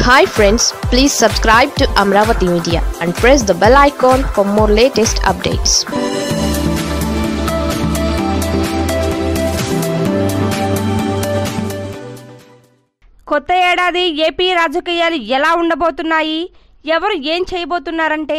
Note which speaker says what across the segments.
Speaker 1: hi friends please subscribe to Amaravati media and press the bell icon for more latest updates
Speaker 2: కొత్త ఏడాది AP రాజకీయాలు ఎలా ఉండబోతున్నాయి ఎవరు ఏం చేయబోతున్నారంటే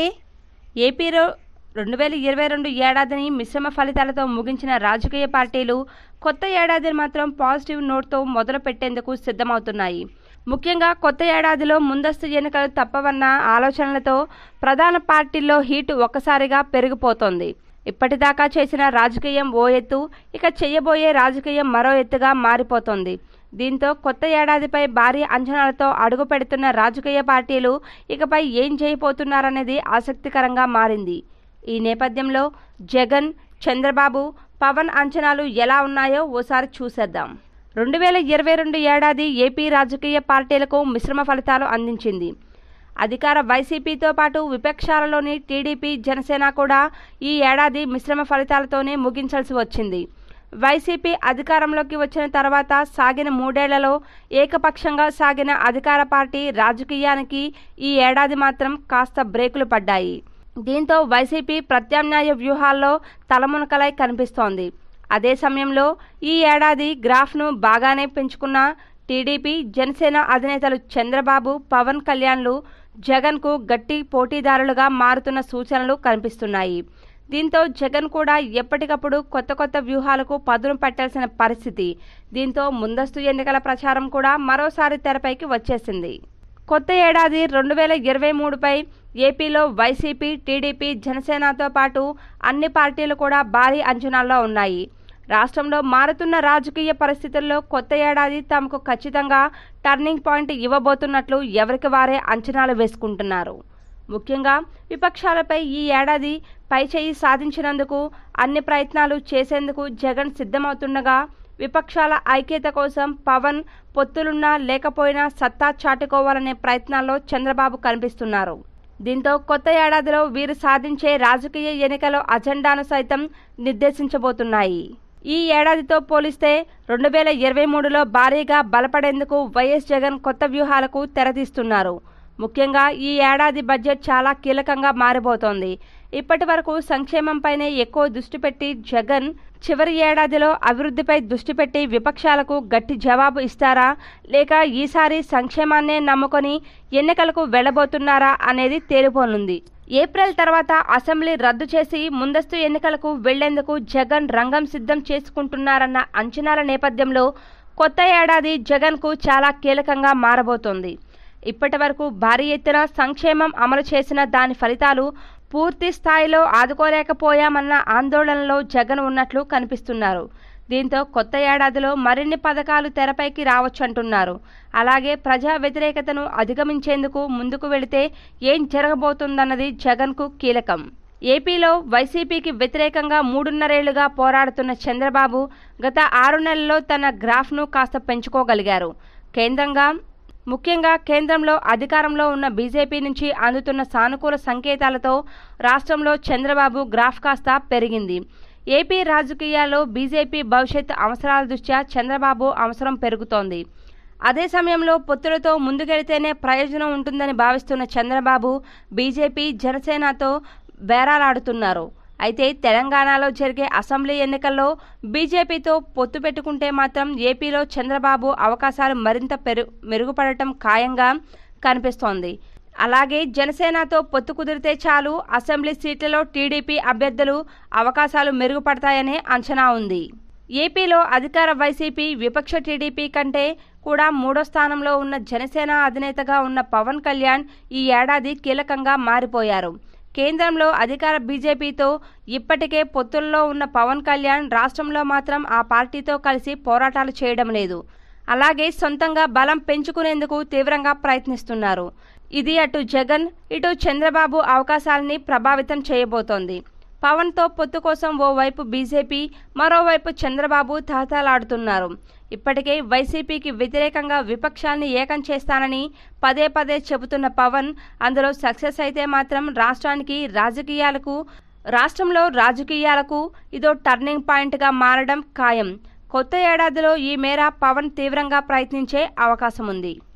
Speaker 2: ఏపీలో రెండు వేల ఇరవై రెండు ఏడాదిని మిశ్రమ ఫలితాలతో ముగించిన రాజకీయ పార్టీలు కొత్త ఏడాదిని మాత్రం పాజిటివ్ నోట్తో మొదలు పెట్టేందుకు సిద్ధమవుతున్నాయి ముఖ్యంగా కొత్త ఏడాదిలో ముందస్తు ఎన్నికలు తప్పవన్న ఆలోచనలతో ప్రధాన పార్టీల్లో హీటు ఒక్కసారిగా పెరిగిపోతోంది ఇప్పటిదాకా చేసిన రాజకీయం ఓ ఎత్తు ఇక చేయబోయే రాజకీయం మరో ఎత్తుగా మారిపోతోంది దీంతో కొత్త ఏడాదిపై భారీ అంచనాలతో అడుగు పెడుతున్న రాజకీయ పార్టీలు ఇకపై ఏం చేయబోతున్నారనేది ఆసక్తికరంగా మారింది ఈ నేపథ్యంలో జగన్ చంద్రబాబు పవన్ అంచనాలు ఎలా ఉన్నాయో ఓసారి చూసేద్దాం రెండు వేల ఇరవై రెండు ఏడాది ఏపీ రాజకీయ పార్టీలకు మిశ్రమ ఫలితాలు అందించింది అధికార వైసీపీతో పాటు విపక్షాలలోని టీడీపీ జనసేన కూడా ఈ ఏడాది మిశ్రమ ఫలితాలతోనే ముగించాల్సి వచ్చింది వైసీపీ అధికారంలోకి వచ్చిన తర్వాత సాగిన మూడేళ్లలో ఏకపక్షంగా సాగిన అధికార పార్టీ రాజకీయానికి ఈ ఏడాది మాత్రం కాస్త బ్రేకులు పడ్డాయి దీంతో వైసీపీ ప్రత్యామ్నాయ వ్యూహాల్లో తలమునకలై కనిపిస్తోంది అదే సమయంలో ఈ ఏడాది గ్రాఫ్ను బాగానే పెంచుకున్న టీడీపీ జనసేన అధినేతలు చంద్రబాబు పవన్ కళ్యాణ్లు జగన్కు గట్టి పోటీదారులుగా మారుతున్న సూచనలు కనిపిస్తున్నాయి దీంతో జగన్ కూడా ఎప్పటికప్పుడు కొత్త కొత్త వ్యూహాలకు పదును పెట్టాల్సిన పరిస్థితి దీంతో ముందస్తు ఎన్నికల ప్రచారం కూడా మరోసారి తెరపైకి వచ్చేసింది కొత్త ఏడాది రెండు వేల ఇరవై మూడుపై ఏపీలో వైసీపీ టీడీపీ జనసేనతో పాటు అన్ని పార్టీలు కూడా భారీ అంచనాల్లో ఉన్నాయి రాష్ట్రంలో మారుతున్న రాజకీయ పరిస్థితుల్లో కొత్త ఏడాది తమకు ఖచ్చితంగా టర్నింగ్ పాయింట్ ఇవ్వబోతున్నట్లు ఎవరికి వారే అంచనాలు వేసుకుంటున్నారు ముఖ్యంగా విపక్షాలపై ఈ ఏడాది పైచేయి సాధించినందుకు అన్ని ప్రయత్నాలు చేసేందుకు జగన్ సిద్ధమవుతుండగా విపక్షాల ఐక్యత కోసం పవన్ పొత్తులున్నా లేకపోయినా సత్తా చాటుకోవాలనే ప్రయత్నాల్లో చంద్రబాబు కనిపిస్తున్నారు దీంతో కొత్త ఏడాదిలో వీరు సాధించే రాజకీయ ఎన్నికల అజెండాను సైతం నిర్దేశించబోతున్నాయి ఈ ఏడాదితో పోలిస్తే రెండు వేల ఇరవై మూడులో భారీగా బలపడేందుకు వైఎస్ జగన్ కొత్త వ్యూహాలకు తెరతీస్తున్నారు ముఖ్యంగా ఈ ఏడాది బడ్జెట్ చాలా కీలకంగా మారిపోతోంది ఇప్పటి వరకు సంక్షేమంపైనే ఎక్కువ దృష్టి పెట్టి జగన్ చివరి ఏడాదిలో అభివృద్ధిపై దృష్టి పెట్టి విపక్షాలకు గట్టి జవాబు ఇస్తారా లేక ఈసారి సంక్షేమాన్నే నమ్ముకొని ఎన్నికలకు వెళ్లబోతున్నారా అనేది తేలిపోనుంది ఏప్రిల్ తర్వాత అసెంబ్లీ రద్దు చేసి ముందస్తు ఎన్నికలకు వెళ్లేందుకు జగన్ రంగం సిద్ధం చేసుకుంటున్నారన్న అంచనాల నేపథ్యంలో కొత్త ఏడాది జగన్కు చాలా కీలకంగా మారబోతోంది ఇప్పటి వరకు భారీ ఎత్తున సంక్షేమం అమలు చేసిన దాని ఫలితాలు పూర్తి స్థాయిలో ఆదుకోలేకపోయామన్న ఆందోళనలో జగన్ ఉన్నట్లు కనిపిస్తున్నారు దీంతో కొత్త ఏడాదిలో మరిన్ని పథకాలు తెరపైకి రావచ్చంటున్నారు అలాగే ప్రజా వ్యతిరేకతను అధిగమించేందుకు ముందుకు వెళితే ఏం జరగబోతుందన్నది జగన్కు కీలకం ఏపీలో వైసీపీకి వ్యతిరేకంగా మూడున్నరేళ్లుగా పోరాడుతున్న చంద్రబాబు గత ఆరు నెలల్లో తన గ్రాఫ్ను కాస్త పెంచుకోగలిగారు కేంద్రంగా ముఖ్యంగా కేంద్రంలో అధికారంలో ఉన్న బీజేపీ నుంచి అందుతున్న సానుకూల సంకేతాలతో రాష్ట్రంలో చంద్రబాబు గ్రాఫ్ కాస్త పెరిగింది ఏపీ రాజకీయాల్లో బీజేపీ భవిష్యత్ అవసరాల దృష్ట్యా చంద్రబాబు అవసరం పెరుగుతోంది అదే సమయంలో పొత్తులతో ముందుకెడితేనే ప్రయోజనం ఉంటుందని భావిస్తున్న చంద్రబాబు బీజేపీ జనసేనతో బేరాలాడుతున్నారు అయితే తెలంగాణలో జరిగే అసెంబ్లీ ఎన్నికల్లో బీజేపీతో పొత్తు పెట్టుకుంటే మాత్రం ఏపీలో చంద్రబాబు అవకాశాలు మరింత పెరు మెరుగుపడటం ఖాయంగా కనిపిస్తోంది అలాగే జనసేనతో పొత్తు కుదిరితే చాలు అసెంబ్లీ సీట్లలో టీడీపీ అభ్యర్థులు అవకాశాలు మెరుగుపడతాయనే అంచనా ఉంది ఏపీలో అధికార వైసీపీ విపక్ష టీడీపీ కంటే కూడా మూడో స్థానంలో ఉన్న జనసేన అధినేతగా ఉన్న పవన్ కళ్యాణ్ ఈ ఏడాది కీలకంగా మారిపోయారు కేంద్రంలో అధికార బీజేపీతో ఇప్పటికే పొత్తుల్లో ఉన్న పవన్ కళ్యాణ్ రాష్ట్రంలో మాత్రం ఆ పార్టీతో కలిసి పోరాటాలు చేయడం లేదు అలాగే సొంతంగా బలం పెంచుకునేందుకు తీవ్రంగా ప్రయత్నిస్తున్నారు ఇది అటు జగన్ ఇటు చంద్రబాబు అవకాశాలని ప్రభావితం చేయబోతోంది పవన్తో పొత్తు కోసం ఓవైపు బీజేపీ మరోవైపు చంద్రబాబు తహతలాడుతున్నారు ఇప్పటికే వైసీపీకి వ్యతిరేకంగా విపక్షాన్ని ఏకం చేస్తానని పదే పదే చెబుతున్న పవన్ అందులో సక్సెస్ అయితే మాత్రం రాష్ట్రానికి రాజకీయాలకు రాష్ట్రంలో రాజకీయాలకు ఇదో టర్నింగ్ పాయింట్గా మారడం ఖాయం కొత్త ఏడాదిలో ఈ మేర పవన్ తీవ్రంగా ప్రయత్నించే అవకాశం ఉంది